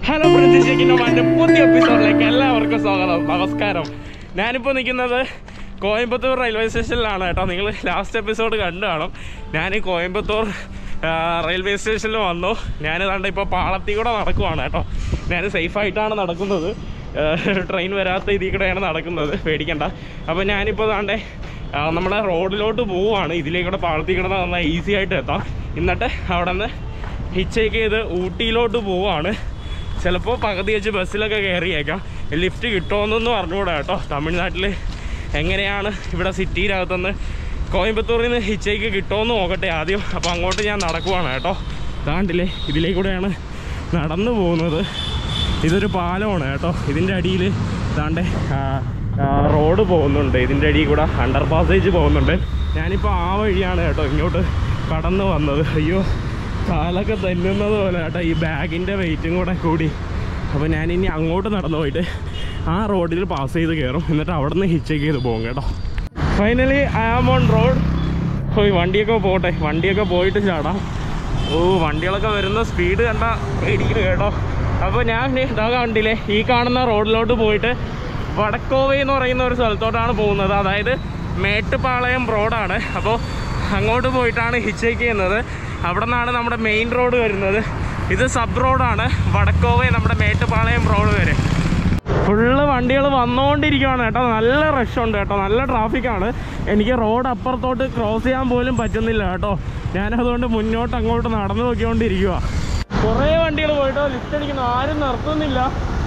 Hello പ്രതീക്ഷിക്കുന്നവൻ്റെ പുതിയ എപ്പിസോഡിലേക്ക് എല്ലാവർക്കും സ്വാഗതം നമസ്കാരം ഞാനിപ്പോൾ നിൽക്കുന്നത് കോയമ്പത്തൂർ റെയിൽവേ സ്റ്റേഷനിലാണ് കേട്ടോ നിങ്ങൾ ലാസ്റ്റ് എപ്പിസോഡ് കണ്ടു കാണും ഞാൻ ഈ കോയമ്പത്തൂർ ആ, റെയിൽവേ സ്റ്റേഷനിൽ വന്നു ഞാൻ കണ്ട ഇപ്പോൾ പാളത്തിൽ കൂടെ നടക്കുവാണ് കേട്ടോ ഞാൻ സേഫായിട്ടാണ് നടക്കുന്നത് ആ, ട്രെയിൻ വരാത്ത ഇതിൽ കൂടെയാണ് നടക്കുന്നത് പേടിക്കണ്ട അപ്പോൾ ഞാനിപ്പോൾ താണ്ടെ ആ, നമ്മുടെ റോഡിലോട്ട് പോവുകയാണ് ഇതിലേക്കൂടെ പാളത്തിൽ കൂടെ നന്നായി ഈസി ആയിട്ട് എത്താം എന്നിട്ട് അവിടെ നിന്ന് ഹിച്ചേക്ക് ചെയ്ത് ഊട്ടിയിലോട്ട് പോവാണ് ചിലപ്പോൾ പകുതി വെച്ച് ബസ്സിലൊക്കെ കയറിയേക്കാം ലിഫ്റ്റ് കിട്ടുമെന്നൊന്നും അറിഞ്ഞുകൂടാ കേട്ടോ തമിഴ്നാട്ടിൽ എങ്ങനെയാണ് ഇവിടെ സിറ്റിയിനകത്തുനിന്ന് കോയമ്പത്തൂരിൽ നിന്ന് ഹിച്ചേക്ക് കിട്ടുമെന്ന് നോക്കട്ടെ ആദ്യം അപ്പോൾ അങ്ങോട്ട് ഞാൻ നടക്കുവാണ് കേട്ടോ താണ്ടില്ലേ ഇതിലേക്കൂടെയാണ് നടന്നു പോകുന്നത് ഇതൊരു പാലമാണ് കേട്ടോ ഇതിൻ്റെ അടിയിൽ താണ്ടെ ആ, ആ, റോഡ് പോകുന്നുണ്ട് ഇതിൻ്റെ അടിയിൽ കൂടെ അണ്ടർ പാസേജ് പോകുന്നുണ്ട് ഞാനിപ്പോൾ ആ വഴിയാണ് കേട്ടോ ഇങ്ങോട്ട് കടന്നു വന്നത് അയ്യോ കാലൊക്കെ തല്ലുന്നത് പോലെ കേട്ടോ ഈ ബാഗിൻ്റെ വെയിറ്റും കൂടെ കൂടി അപ്പോൾ ഞാനിനി അങ്ങോട്ട് നടന്നു പോയിട്ട് ആ റോഡിൽ പാസ് ചെയ്ത് കയറും എന്നിട്ട് അവിടെ നിന്ന് ഹിച്ചേക്ക് ചെയ്ത് പോകും കേട്ടോ finally I am on road ഓ ഈ വണ്ടിയൊക്കെ പോട്ടെ വണ്ടിയൊക്കെ പോയിട്ട് ചാടാം ഓ വണ്ടികളൊക്കെ വരുന്ന സ്പീഡ് കണ്ട പേടിക്കുന്നു കേട്ടോ അപ്പോൾ ഞാൻ ഇതാ കണ്ടില്ലേ ഈ കാണുന്ന റോഡിലോട്ട് പോയിട്ട് വടക്കോവ എന്ന് പറയുന്ന ഒരു സ്ഥലത്തോട്ടാണ് പോകുന്നത് അതായത് മേട്ടുപാളയം റോഡാണ് അപ്പോൾ അങ്ങോട്ട് പോയിട്ടാണ് ഹിച്ചേക്ക് ചെയ്യുന്നത് അവിടെ നിന്നാണ് നമ്മുടെ മെയിൻ റോഡ് വരുന്നത് ഇത് സബ് റോഡാണ് വടക്കോവ നമ്മുടെ മേട്ടുപാളയം റോഡ് വരെ ഫുള്ള് വണ്ടികൾ വന്നുകൊണ്ടിരിക്കുകയാണ് കേട്ടോ നല്ല റഷ് ഉണ്ട് കേട്ടോ നല്ല ട്രാഫിക്കാണ് എനിക്ക് റോഡ് അപ്പുറത്തോട്ട് ക്രോസ് ചെയ്യാൻ പോലും പറ്റുന്നില്ല കേട്ടോ ഞാനതുകൊണ്ട് മുന്നോട്ട് അങ്ങോട്ട് നടന്നു നോക്കിക്കൊണ്ടിരിക്കുക കുറേ വണ്ടികൾ പോയിട്ടോ ലിഫ്റ്റ് അടിക്കുന്നു ആരും നിർത്തുന്നില്ല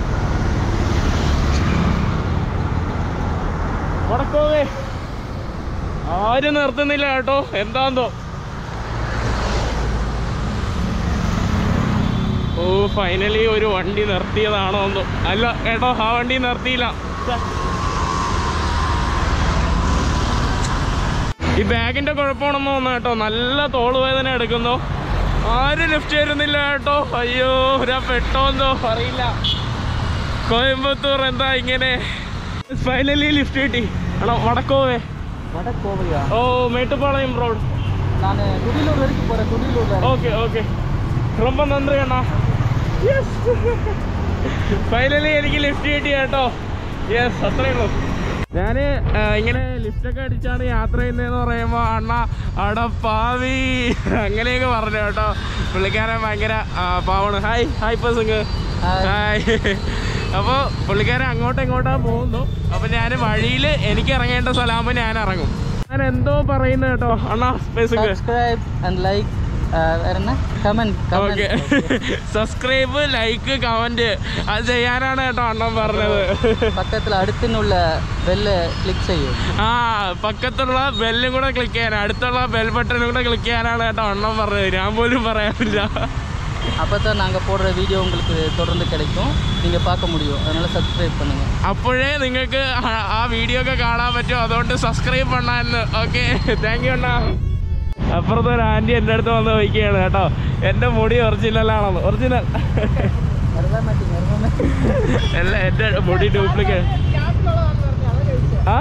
വടക്കോവേ ആരും നിർത്തുന്നില്ല കേട്ടോ എന്താന്തോ ഓ ഫൈനലി ഒരു വണ്ടി നിർത്തിയതാണോ എന്തോ അല്ല കേട്ടോ ആ വണ്ടി നിർത്തിയില്ല ഛെ. ഈ ബാഗിന്റെ കുഴപ്പമാണെന്ന് തോന്നുന്നു കേട്ടോ നല്ല തോള് വേദന എടുക്കുന്നു ആരും ലിഫ്റ്റ് തരുന്നില്ല കേട്ടോ അയ്യോ ഞാൻ പെട്ടോന്തോ അറിയില്ല കോയമ്പത്തൂർ എന്താ ഇങ്ങനെ ഫൈനലി ലിഫ്റ്റ് കിട്ടി ആണോ വടക്കോവേ வடக்கோவையா ഓ മേട്ടുപ്പാളയം റോഡ് நான் துடிலூர் வரைக்கும் போறேன் துடிலூர்ல ഓക്കെ ഓക്കെ ரொம்ப നന്ദി അണ്ണാ ഫൈനലി എനിക്ക് ലിഫ്റ്റ് കിട്ടി കേട്ടോ യെസ് അത്രേ ഉള്ളൂ ഞാൻ ഇങ്ങനെ ലിഫ്റ്റൊക്കെ അടിച്ചാണ് യാത്ര ചെയ്യുന്നതെന്ന് പറയുമ്പോൾ അണ്ണ അവിടെ പാവി അങ്ങനെയൊക്കെ പറഞ്ഞു കേട്ടോ പുള്ളിക്കാരൻ ഭയങ്കര ആ, പാവാണ് ഹായ് ഹായ് പസങ് ഹായ്. ഹായ് അപ്പോൾ പുള്ളിക്കാരൻ അങ്ങോട്ടും ഇങ്ങോട്ടാ പോകുന്നു അപ്പോൾ ഞാൻ വഴിയിൽ എനിക്ക് ഇറങ്ങേണ്ട സ്ഥലമാകുമ്പോൾ ഞാൻ ഇറങ്ങും ഞാൻ എന്തോ പറയുന്നു കേട്ടോ അണ്ണാ പൈസക്ക് சப்ஸ்கிரைப் அண்ட் லைக் வேற என்ன comment okay comment subscribe like comment അത് ചെയ്യാനാണ് കേട്ടോ അണ്ണൻ പറഞ്ഞത് பக்கத்துல அடுத்துன்னுள்ள பெல்ல கிளிக் செய்யும் ആ പക്കത്തുള്ള ബെല്ലും കൂടെ ക്ലിക്ക് ചെയ്യാൻ അടുത്തുള്ള ബെൽ ബട്ടണും കൂടെ ക്ലിക്ക് ചെയ്യാനാണ് കേട്ടോ അണ്ണൻ പറഞ്ഞത് ഞാൻ പോലും പറയാനില്ല அப்பதான் நாங்க போடுற வீடியோ உங்களுக்கு தொடர்ந்து கிடைக்கும் நீங்க பார்க்க முடியும் அதனால சப்ஸ்கிரைப் பண்ணுங்க അപ്പോഴേ നിങ്ങൾക്ക് ആ- ആ വീഡിയോ ഒക്കെ കാണാൻ പറ്റും അതുകൊണ്ട് സബ്സ്ക്രൈബ് പണ്ണാന്ന് ഓക്കെ താങ്ക് യു അണ്ണാ അപ്പുറത്തെ ഒരു ആൻറ്റി എൻ്റെ അടുത്ത് വന്ന് വയ്ക്കുകയാണ് കേട്ടോ എൻ്റെ മുടി ഒറിജിനലാണെന്ന് ഒറിജിനൽ வரவே மாட்டீங்க வரவே மாட்டீங்க അല്ല എൻ്റെ മുടി ഡ്യൂപ്ലിക്കേറ്റ് ആ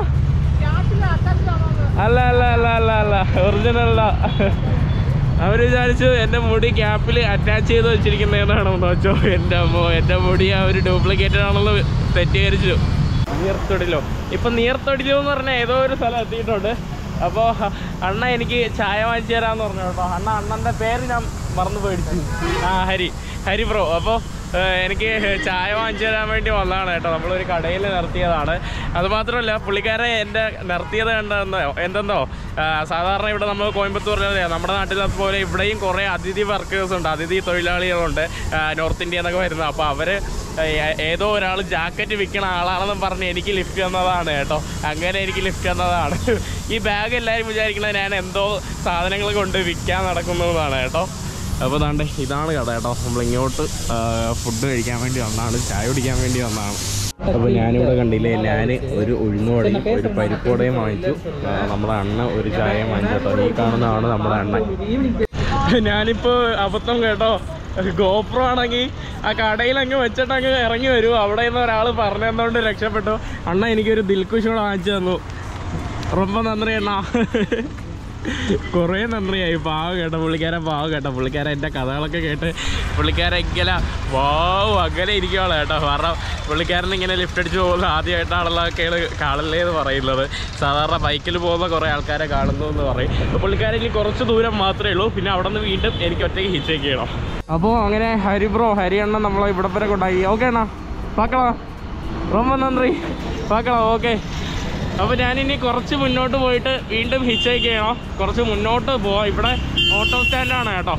അല്ല അല്ല അല്ല അല്ല അല്ല ഒറിജിനല്ല അവർ വിചാരിച്ചു എൻ്റെ മുടി ക്യാപ്പിൽ അറ്റാച്ച് ചെയ്ത് വെച്ചിരിക്കുന്നതാണെന്ന് വെച്ചോ എൻ്റെ അമ്മോ എൻ്റെ മുടി ആ ഒരു ഡ്യൂപ്ലിക്കേറ്റഡ് ആണെന്ന് തെറ്റിദ്ധരിച്ചു നീർത്തൊടിലോ ഇപ്പം നീർത്തൊടിലോ എന്ന് പറഞ്ഞാൽ ഏതോ ഒരു സ്ഥലം എത്തിയിട്ടുണ്ട് അപ്പോൾ അണ്ണ എനിക്ക് ചായ വാങ്ങിച്ചു തരാമെന്ന് പറഞ്ഞു കേട്ടോ അണ്ണ അണ്ണൻ്റെ പേര് ഞാൻ മറന്നു പേടിച്ചു ആ ഹരി ഹരി ബ്രോ അപ്പോൾ എനിക്ക് ചായ വാങ്ങിച്ചു തരാൻ വേണ്ടി വന്നതാണ് കേട്ടോ നമ്മളൊരു കടയിൽ നിർത്തിയതാണ് അതുമാത്രമല്ല പുള്ളിക്കാരെ എൻ്റെ നിർത്തിയത് കണ്ടെന്നോ എന്തെന്നോ ആ, സാധാരണ ഇവിടെ നമ്മൾ കോയമ്പത്തൂരിൽ നമ്മുടെ നാട്ടിലെ പോലെ ഇവിടെയും കുറേ അതിഥി വർക്കേഴ്സ് ഉണ്ട് അതിഥി തൊഴിലാളികളുണ്ട് ആ, നോർത്ത് ഇന്ത്യ എന്നൊക്കെ വരുന്നത് അപ്പോൾ അവർ ഏതോ ഒരാൾ ജാക്കറ്റ് വിൽക്കണ ആളാണെന്നും പറഞ്ഞ് എനിക്ക് ലിഫ്റ്റ് തന്നതാണ് കേട്ടോ അങ്ങനെ എനിക്ക് ലിഫ്റ്റ് തന്നതാണ് ഈ ബാഗ് എല്ലാവരും വിചാരിക്കുന്നത് ഞാൻ എന്തോ സാധനങ്ങൾ കൊണ്ട് വിൽക്കാൻ നടക്കുന്നതാണ് കേട്ടോ അപ്പോൾ താണ്ടെ ഇതാണ് കട കേട്ടോ നമ്മൾ ഇങ്ങോട്ട് ഫുഡ് കഴിക്കാൻ വേണ്ടി വന്നതാണ് ചായ കുടിക്കാൻ വേണ്ടി വന്നതാണ് അപ്പോൾ ഞാനിവിടെ കണ്ടില്ലേ ഞാൻ ഒരു ഉഴുന്നുവടയും ഒരു പരിപ്പോടയും വാങ്ങിച്ചു ആ, നമ്മുടെ അണ്ണ ഒരു ചായയും വാങ്ങിച്ചു കേട്ടോ ഈ കാണുന്നതാണ് നമ്മുടെ അണ്ണൻ ഞാനിപ്പോൾ അബദ്ധം കേട്ടോ ഗോപ്രോ ആണെങ്കിൽ ആ കടയിൽ അങ്ങ് വെച്ചിട്ട് അങ്ങ് ഇറങ്ങി വരൂ അവിടെ നിന്ന് ഒരാൾ പറഞ്ഞതുകൊണ്ട് രക്ഷപ്പെട്ടു അണ്ണ എനിക്കൊരു ദിൽക്കുഷ് കൂടെ വാങ്ങിച്ചു തന്നു ரொம்ப നന്ദി അണ്ണ കുറേ നന്ദിയായി പാവം കേട്ടോ പുള്ളിക്കാരൻ പാവം കേട്ടോ പുള്ളിക്കാരൻ എൻ്റെ കഥകളൊക്കെ കേട്ട് പുള്ളിക്കാരൻ ഇങ്ങനെ വാവ് അങ്ങനെ ഇരിക്കുകയാണ് കേട്ടോ കാരണം പുള്ളിക്കാരൻ ഇങ്ങനെ ലിഫ്റ്റ് അടിച്ച് പോകുന്നത് ആദ്യമായിട്ടാണല്ലോ ഒക്കെയാണ് കാണല്ലേ എന്ന് പറയുന്നത് സാധാരണ ബൈക്കിൽ പോകുന്ന കുറേ ആൾക്കാരെ കാണുന്നു എന്ന് പറയും അപ്പോൾ പുള്ളിക്കാരൻ ഇനി കുറച്ച് ദൂരം മാത്രമേ ഉള്ളൂ പിന്നെ അവിടെ നിന്ന് വീണ്ടും എനിക്ക് ഒറ്റയ്ക്ക് ഹിച്ചേക്ക് ചെയ്യണം അപ്പോൾ അങ്ങനെ ഹരി ബ്രോ ഹരി അണ്ണൻ നമ്മളെ ഇവിടെ വരെ കൊണ്ടായി ഓക്കെ അണ്ണാ പാക്കളാ ரொம்ப നന്ദി പാക്കളാ ഓക്കെ അപ്പോൾ ഞാനിനി കുറച്ച് മുന്നോട്ട് പോയിട്ട് വീണ്ടും ഹിച്ചേക്ക് ചെയ്യണം കുറച്ച് മുന്നോട്ട് പോവാം ഇവിടെ ഓട്ടോ സ്റ്റാൻഡാണ് കേട്ടോ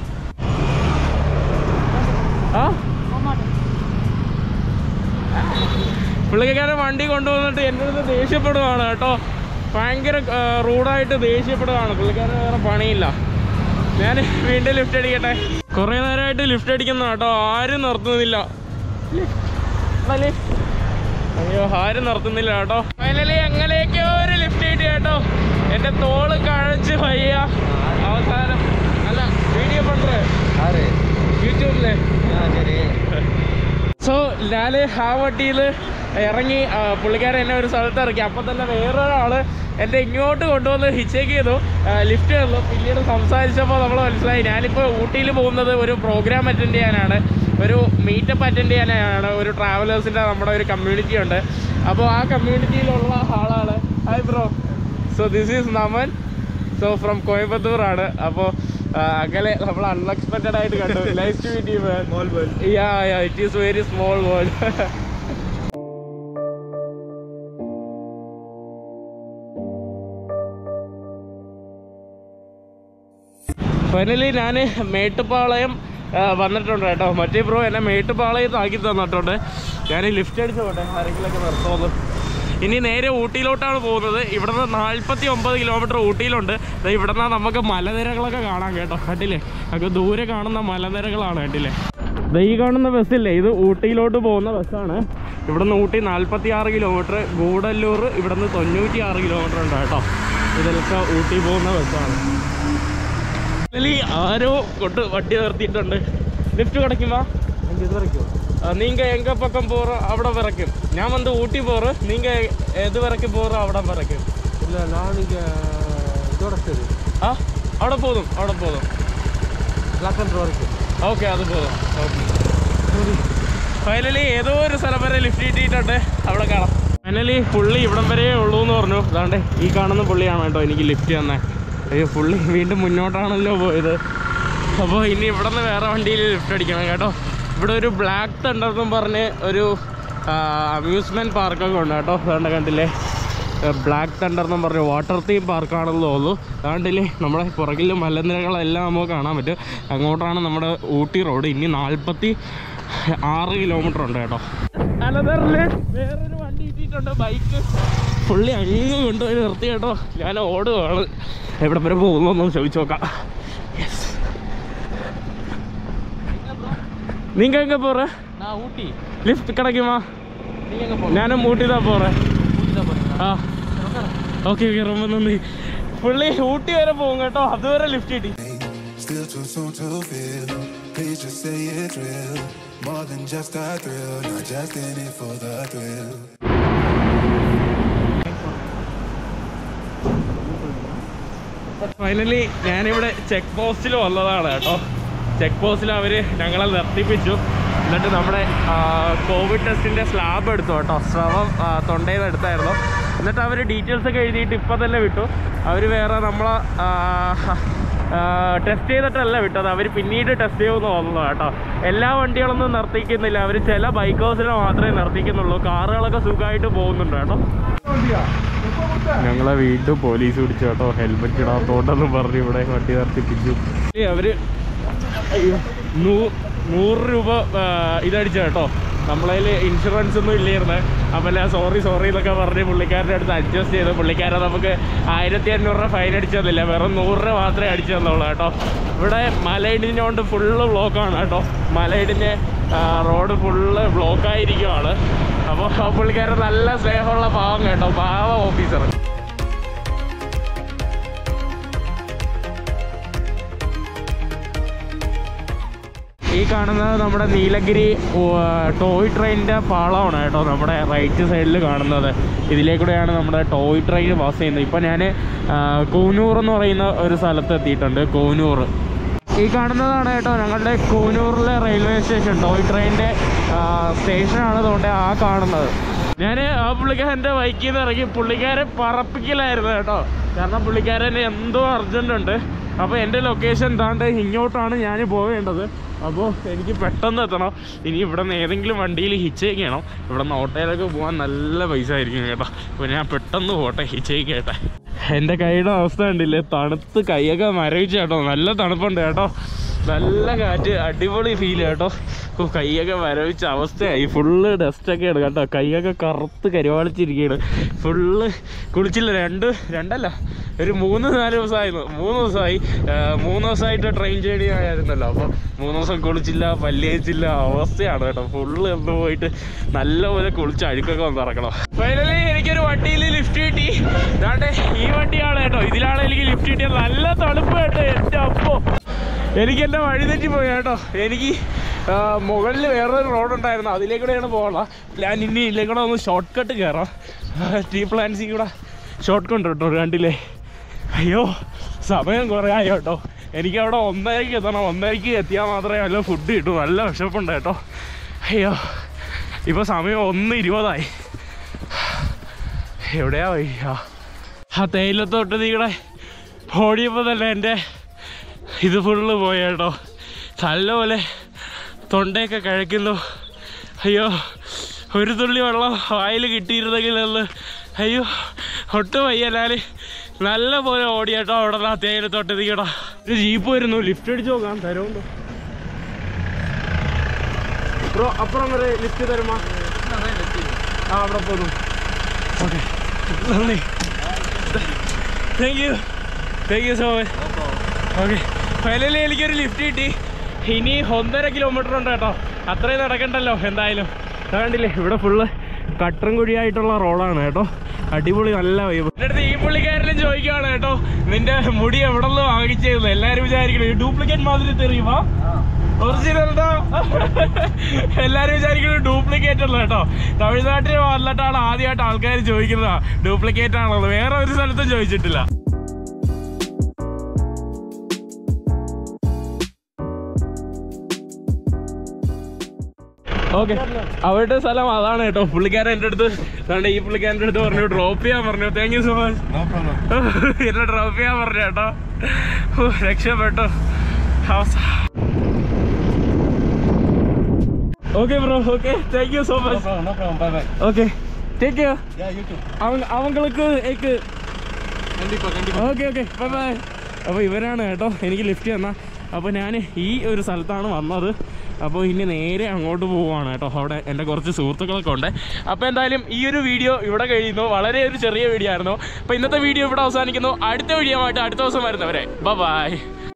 ആ പുള്ളിക്കാരൻ വണ്ടി കൊണ്ടുവന്നിട്ട് എൻ്റെ അടുത്ത് ദേഷ്യപ്പെടുവാണ് കേട്ടോ ഭയങ്കര റൂഡായിട്ട് ദേഷ്യപ്പെടുകയാണ് പുള്ളിക്കാരൻ വേറെ പണിയില്ല ഞാൻ വീണ്ടും ലിഫ്റ്റ് അടിക്കട്ടെ കുറേ നേരമായിട്ട് ലിഫ്റ്റ് അടിക്കുന്ന കേട്ടോ ആരും നിർത്തുന്നില്ല ആ, lift. അയ്യോ ആരും നിർത്തുന്നില്ല കേട്ടോ ഫൈനലി എങ്ങനെയൊക്കെയോ ഒരു ലിഫ്റ്റ് കിട്ടി കേട്ടോ എൻ്റെ തോള് കഴച്ച് വയ്യ അവസാനം അല്ല വീഡിയോ പണ്ടേ யாரு യൂട്യൂബിലെ ஆ சரி സോ ഞാൻ ആ വണ്ടിയിൽ ഇറങ്ങി ആ, പുള്ളിക്കാരൻ എന്നെ ഒരു സ്ഥലത്ത് ഇറക്കി അപ്പം തന്നെ വേറൊരാൾ എന്നെ ഇങ്ങോട്ട് കൊണ്ടുവന്ന് ഹിച്ചേക്ക് ചെയ്തു ലിഫ്റ്റ് തന്നു പിന്നീട് സംസാരിച്ചപ്പോൾ നമ്മൾ മനസ്സിലായി ഞാനിപ്പോൾ ഊട്ടിയിൽ പോകുന്നത് ഒരു പ്രോഗ്രാം അറ്റൻഡ് ചെയ്യാനാണ് ഒരു മീറ്റപ്പ് അറ്റൻഡ് ചെയ്യാനാണ് ഒരു ട്രാവലേഴ്സിൻ്റെ നമ്മുടെ ഒരു കമ്മ്യൂണിറ്റി ഉണ്ട് അപ്പോൾ ആ കമ്മ്യൂണിറ്റിയിലുള്ള ആളാണ് hi bro so this is Naman so from Coimbatore ആണ് അപ്പോൾ അങ്ങനെ നമ്മൾ അൺഎക്സ്പെക്റ്റഡ് ആയിട്ട് കണ്ടു nice to meet you small world yeah yeah it is very small world finally ഞാൻ മേട്ടുപ്പാളയം ആ, വന്നിട്ടുണ്ട് കേട്ടോ മറ്റേ ബ്രോ എന്നെ മേട്ടുപ്പാളയത്ത് ആക്കി തന്നിട്ടുണ്ട് ഞാൻ ലിഫ്റ്റ് അടിച്ച് പോട്ടെ ആരെങ്കിലൊക്കെ നിർത്തുമെന്ന് ഇനി നേരെ ഊട്ടിയിലോട്ടാണ് പോകുന്നത് ഇവിടുന്ന് നാൽപ്പത്തി ഒമ്പത് കിലോമീറ്റർ ഊട്ടിയിലുണ്ട് ദേ ഇവിടുന്ന് നമുക്ക് മലനിരകളൊക്കെ കാണാം കേട്ടോ കണ്ടില്ലേ നമുക്ക് ദൂരെ കാണുന്ന മലനിരകളാണ് കണ്ടില്ലേ ദേ ഈ കാണുന്ന ബസ്സില്ലേ ഇത് ഊട്ടിയിലോട്ട് പോകുന്ന ബസ്സാണ് ഇവിടുന്ന് ഊട്ടി നാൽപ്പത്തി ആറ് കിലോമീറ്റർ ഗൂഡല്ലൂർ ഇവിടുന്ന് തൊണ്ണൂറ്റി ആറ് കിലോമീറ്റർ ഉണ്ട് കേട്ടോ ഇതിലൊക്കെ ഊട്ടി പോകുന്ന ബസ്സാണ് ഫൈനലി ആരോ കൊണ്ട് വണ്ടി നിർത്തിയിട്ടുണ്ട് லிஃப்ட் கிடைக்குமா இங்கே இது வரைக்கும் அஹ் நீங்க எங்க பக்கம் போறோம் അവിടെ வரைக்கும் நான் வந்து ஊட்டி போறேன் நீங்க எது வரைக்கும் போறோம் അവിടെ வரைக்கும் இல்லை நான் இங்கே இதோட சரி ആ അവിടെ പോതും അവിടെ പോതും பிளாக் அண்ட் வரைக்கும் ഓക്കെ അത് പോതും ഓക്കെ ഫൈനലി ഏതോ ഒരു സ്ഥലം വരെ ലിഫ്റ്റ് കിട്ടിയിട്ടുണ്ട് അവിടെ കാണാം ഫൈനലി പുള്ളി ഇവിടം വരെ ഉള്ളൂ എന്ന് പറഞ്ഞു അതാണ്ട് ഈ കാണുന്ന പുള്ളിയാണ് കേട്ടോ എനിക്ക് ലിഫ്റ്റ് തന്നെ അയ്യോ പുള്ളി വീണ്ടും മുന്നോട്ടാണല്ലോ പോയത് അപ്പോൾ ഇനി ഇവിടെ നിന്ന് വേറെ വണ്ടിയിൽ ലിഫ്റ്റ് അടിക്കണം കേട്ടോ ഇവിടെ ഒരു ബ്ലാക്ക് തണ്ടെന്നും പറഞ്ഞ് ഒരു അമ്യൂസ്മെൻറ്റ് പാർക്കൊക്കെ ഉണ്ട് കേട്ടോ അതുകൊണ്ട് കണ്ടില്ലേ ബ്ലാക്ക് തണ്ടർ എന്നും പറഞ്ഞ വാട്ടർ തീം പാർക്കാണെന്ന് തോന്നുന്നു അതുകൊണ്ടില്ലേ നമ്മുടെ പുറകിൽ മലനിരകളെല്ലാം നമുക്ക് കാണാൻ പറ്റും അങ്ങോട്ടാണ് നമ്മുടെ ഊട്ടി റോഡ് ഇനി നാൽപ്പത്തി ആറ് കിലോമീറ്റർ ഉണ്ട് കേട്ടോ അനദറില് വേറൊരു വണ്ടി ഇട്ടിട്ടുണ്ട് ബൈക്ക് പുള്ളി അങ്ങ് കൊണ്ടുപോയി നിർത്തി കേട്ടോ ഞാൻ ഓടുകയാണ് എവിടെ വരെ പോകുന്നൊന്നും ചോദിച്ചു നോക്കാം യെസ് நீங்க எங்க போற நான் ஊட்டி லிஃப்ட் கிடைக்குமா நீங்கள் எங்கே போகணும் ഞാനും ഊട്ടി தான் போறேன் ஊட்டி தான் போகிறீங்களா ആ ഓക്കെ ഓക്കെ ரொம்ப നന്ദി പുള്ളി ഊട്ടി വരെ പോകും കേട്ടോ അതുവരെ ലിഫ്റ്റ് കിട്ടി Still too soon to feel. Please just say it's real. More than just a thrill, not just in it for the thrill. Finally ഞാനിവിടെ ചെക്ക് പോസ്റ്റിൽ വന്നതാണ് കേട്ടോ ചെക്ക് പോസ്റ്റിൽ അവർ ഞങ്ങളെ നിർത്തിപ്പിച്ചു എന്നിട്ട് നമ്മുടെ ആ, കോവിഡ് ടെസ്റ്റിൻ്റെ സ്ലാബ് എടുത്തു കേട്ടോ സ്രവം ആ, തൊണ്ടയിൽ നിന്ന് എടുത്തായിരുന്നു എന്നിട്ട് അവർ ഡീറ്റെയിൽസ് ഒക്കെ എഴുതിയിട്ട് ഇപ്പം തന്നെ വിട്ടു അവർ വേറെ നമ്മളെ ടെസ്റ്റ് ചെയ്തിട്ടല്ല വിട്ടത് അവർ പിന്നീട് ടെസ്റ്റ് ചെയ്യുമെന്ന് തോന്നുന്നു കേട്ടോ എല്ലാ വണ്ടികളൊന്നും നിർത്തിക്കുന്നില്ല അവർ ചില ബൈക്ക് ഹൗസിനെ മാത്രമേ നിർത്തിക്കുന്നുള്ളൂ കാറുകളൊക്കെ സുഖമായിട്ട് പോകുന്നുണ്ട് കേട്ടോ ഞങ്ങളെ വീണ്ടും പോലീസ് പിടിച്ചു കേട്ടോ ഹെൽമെറ്റ് ഇടാത്തോണ്ടെന്ന് പറഞ്ഞ് ഇവിടെ വണ്ടി നിർത്തിപ്പിച്ചു ഏയ് അവര് അയ്യോ, നൂ- നൂറ് രൂപ ആ, ഇതടിച്ച കേട്ടോ നമ്മളതിൽ ഇൻഷുറൻസ് ഒന്നും ഇല്ലായിരുന്നു അപ്പം സോറി സോറി എന്നൊക്കെ പറഞ്ഞ് പുള്ളിക്കാരുടെ അടുത്ത് അഡ്ജസ്റ്റ് ചെയ്ത് പുള്ളിക്കാരെ നമുക്ക് ആയിരത്തി അഞ്ഞൂറ് രൂപ ഫൈൻ അടിച്ചു തന്നില്ല വെറും നൂറ് രൂപ മാത്രമേ അടിച്ചു തന്നുള്ളൂ കേട്ടോ ഇവിടെ മലയിടിഞ്ഞുകൊണ്ട് ഫുള്ള് ബ്ലോക്കാണ് കേട്ടോ മലയിടിഞ്ഞ് റോഡ് ഫുള്ള് ബ്ലോക്കായിരിക്കുവാണ് അപ്പോൾ പുള്ളിക്കാരൻ നല്ല സ്നേഹമുള്ള പാവം കേട്ടോ പാവ ഓഫീസർ ഈ ഈ കാണുന്നത് നമ്മുടെ നീലഗിരി ഓ, ടോയ് ട്രെയിനിൻ്റെ പാളമാണ് കേട്ടോ നമ്മുടെ റൈറ്റ് സൈഡിൽ കാണുന്നത് ഇതിലേക്കൂടെയാണ് നമ്മുടെ ടോയ് ട്രെയിൻ പാസ് ചെയ്യുന്നത് ഇപ്പോൾ ഞാൻ കൂനൂർ എന്ന് പറയുന്ന ഒരു സ്ഥലത്ത് എത്തിയിട്ടുണ്ട് കൂനൂർ ഈ കാണുന്നതാണ് കേട്ടോ ഞങ്ങളുടെ കൂനൂറിലെ റെയിൽവേ സ്റ്റേഷൻ ടോയ് ട്രെയിനിൻ്റെ സ്റ്റേഷനാണ് അതുകൊണ്ട് ആ കാണുന്നത് ഞാൻ ആ പുള്ളിക്കാരൻ്റെ ബൈക്കിൽ നിന്ന് ഇറങ്ങി പുള്ളിക്കാരെ പറപ്പിക്കലായിരുന്നു കേട്ടോ കാരണം പുള്ളിക്കാരന് എന്തോ അർജൻറ്റ് ഉണ്ട് അപ്പോൾ എൻ്റെ ലൊക്കേഷൻ താണ്ട് ഇങ്ങോട്ടാണ് ഞാൻ പോവേണ്ടത് അപ്പോൾ എനിക്ക് പെട്ടെന്ന് എത്തണം ഇനി ഇവിടെ നിന്ന് ഏതെങ്കിലും വണ്ടിയിൽ ഹിച്ചേക്ക് ചെയ്യണം ഇവിടെ നിന്ന് ഓട്ടോയിലൊക്കെ പോകാൻ നല്ല പൈസ ആയിരിക്കും കേട്ടോ അപ്പോൾ ഞാൻ പെട്ടെന്ന് പോട്ടെ ഹിച്ചേക്ക് കേട്ടെ എൻ്റെ കൈയുടെ അവസ്ഥ കണ്ടില്ലേ തണുത്ത് കൈയൊക്കെ മരവിച്ച് കേട്ടോ നല്ല തണുപ്പുണ്ട് കേട്ടോ നല്ല കാറ്റ് അടിപൊളി ഫീൽ കേട്ടോ ഓ കൈയൊക്കെ മരവിച്ച അവസ്ഥയായി ഫുള്ള് ഡസ്റ്റൊക്കെയാണ് കേട്ടോ കൈയൊക്കെ കറുത്ത് കരുവാളിച്ചിരിക്കുകയാണ് ഫുള്ള് കുളിച്ചില്ല രണ്ട് രണ്ടല്ല ഒരു മൂന്ന് നാല് ദിവസമായിരുന്നു മൂന്ന് ദിവസമായി ആ, മൂന്ന് ദിവസമായിട്ട് ട്രെയിൻ ജേണി ആയിരുന്നല്ലോ അപ്പോൾ മൂന്ന് ദിവസം കുളിച്ചില്ല പല്ലിയച്ചില്ല അവസ്ഥയാണ് കേട്ടോ ഫുള്ള് എന്ന് പോയിട്ട് നല്ലപോലെ കുളിച്ച് അഴുക്കൊക്കെ വന്ന് ഇറക്കണം ഫൈനലി എനിക്കൊരു വണ്ടിയിൽ ലിഫ്റ്റ് കിട്ടി ഇതാണ്ട് ഈ വണ്ടിയാണ് കേട്ടോ ഇതിലാണ് എനിക്ക് ലിഫ്റ്റ് കിട്ടിയത് നല്ല തണുപ്പ് കേട്ടോ എൻ്റെ അപ്പോ എനിക്ക് എൻ്റെ വഴി തെറ്റി പോയി കേട്ടോ എനിക്ക് മുകളിൽ വേറൊരു റോഡ് ഉണ്ടായിരുന്നു അതിലേക്കൂടെയാണ് പോകാനുള്ള ഞാൻ ഇനി ഇതിലേക്കൂടെ ഒന്ന് ഷോർട്ട് കട്ട് കയറാം ടീ പ്ലാൻസിൽ കൂടെ ഷോർട്ട് കട്ട് കേട്ടോ രണ്ടിലേ അയ്യോ സമയം കുറേ ആയി കേട്ടോ എനിക്ക് അവിടെ ഒന്നരയ്ക്ക് എത്തണം ഒന്നരയ്ക്ക് എത്തിയാൽ മാത്രമേ നല്ല ഫുഡ് കിട്ടൂ നല്ല വിശപ്പുണ്ട് കേട്ടോ അയ്യോ ഇപ്പോൾ സമയം ഒന്ന് ഇരുപതായി എവിടെയാ വയ്യ ആ തേയിലത്തോട്ട് നീടെ ഓടിയപ്പോൾ തന്നെ എൻ്റെ ഇത് ഫുള്ള് പോയ കേട്ടോ നല്ലപോലെ തൊണ്ടയൊക്കെ കഴിക്കുന്നു അയ്യോ ഒരു തുള്ളി വെള്ളം വായിൽ കിട്ടിയിരുന്നെങ്കിൽ എന്ന് അയ്യോ ഒട്ടും വയ്യ ഞാൻ നല്ല പോലെ ഓടി കേട്ടോ അവിടെ നിന്ന് ആ തേയിലത്തോട്ട് നീക്കടാ ഒരു ജീപ്പ് വരുന്നു ലിഫ്റ്റ് അടിച്ച് നോക്കാം തരുമോ ബ്രോ അപ്പുറം വരെ ലിഫ്റ്റ് തരുമോ ആ അവിടെ പോന്നു ഓക്കെ നന്ദി thank you thank you so much okay finally എനിക്കൊരു ലിഫ്റ്റ് കിട്ടി ഇനി ഒന്നര കിലോമീറ്റർ ഉണ്ട് കേട്ടോ അത്രയും നടക്കണ്ടല്ലോ എന്തായാലും ദാ കണ്ടില്ലേ ഇവിടെ ഫുള്ള് കട്ടറും കുഴിയായിട്ടുള്ള റോഡാണ് കേട്ടോ അടിപൊളി നല്ല വൈബ് എൻ്റെ അടുത്ത് ഈ പുള്ളിക്കാരനും ചോദിക്കുകയാണ് കേട്ടോ നിന്റെ മുടി എവിടെ നിന്ന് വാങ്ങിച്ചതെന്ന് എല്ലാവരും വിചാരിക്കണം ഡ്യൂപ്ലിക്കേറ്റ് മാതിരി തെറിയുമോ ഒറിജിനൽ എല്ലാരും വിചാരിക്കുന്നത് ഡ്യൂപ്ലിക്കേറ്റ് ഉള്ള കേട്ടോ തമിഴ്നാട്ടിൽ വന്നിട്ടാണ് ആദ്യമായിട്ട് ആൾക്കാർ ചോദിക്കുന്നത് ഡ്യൂപ്ലിക്കേറ്റ് ആണുള്ളത് വേറെ ഒരു സ്ഥലത്തും ചോദിച്ചിട്ടില്ല ഓക്കെ അവരുടെ സ്ഥലം അതാണ് കേട്ടോ പുള്ളിക്കാരൻ എൻ്റെ അടുത്ത് അതുകൊണ്ട് ഈ പുള്ളിക്കാരൻ്റെ അടുത്ത് പറഞ്ഞു ഡ്രോപ്പ് ചെയ്യാൻ പറഞ്ഞു താങ്ക് യു സോ മച്ച് എന്നെ ഡ്രോപ്പ് ചെയ്യാൻ പറഞ്ഞു കേട്ടോ ഹോ, രക്ഷപ്പെട്ടു അവസ്ഥ okay bro okay thank you so much no problem. Bye bye. Okay take care Yeah, you too. അവൻ അവങ്ങൾക്ക് ഏക്ക് കണ്ടിപ്പാ കണ്ടിപ്പാ ഓക്കെ ഓക്കെ ബൈ ബൈ അപ്പോൾ ഇവരാണ് കേട്ടോ എനിക്ക് ലിഫ്റ്റ് തന്ന അപ്പോൾ ഞാൻ ഈ ഒരു സ്ഥലത്താണ് വന്നത് അപ്പോൾ ഇനി നേരെ അങ്ങോട്ട് പോവുകയാണ് കേട്ടോ അവിടെ എൻ്റെ കുറച്ച് സുഹൃത്തുക്കളൊക്കെ ഉണ്ട് അപ്പോൾ എന്തായാലും ഈ ഒരു വീഡിയോ ഇവിടെ കഴിയുന്നു വളരെ ഒരു ചെറിയ വീഡിയോ ആയിരുന്നു അപ്പോൾ ഇന്നത്തെ വീഡിയോ ഇവിടെ അവസാനിക്കുന്നു അടുത്ത വീഡിയോ ആയിട്ട് അടുത്ത ദിവസം വരുന്നവരെ ബൈ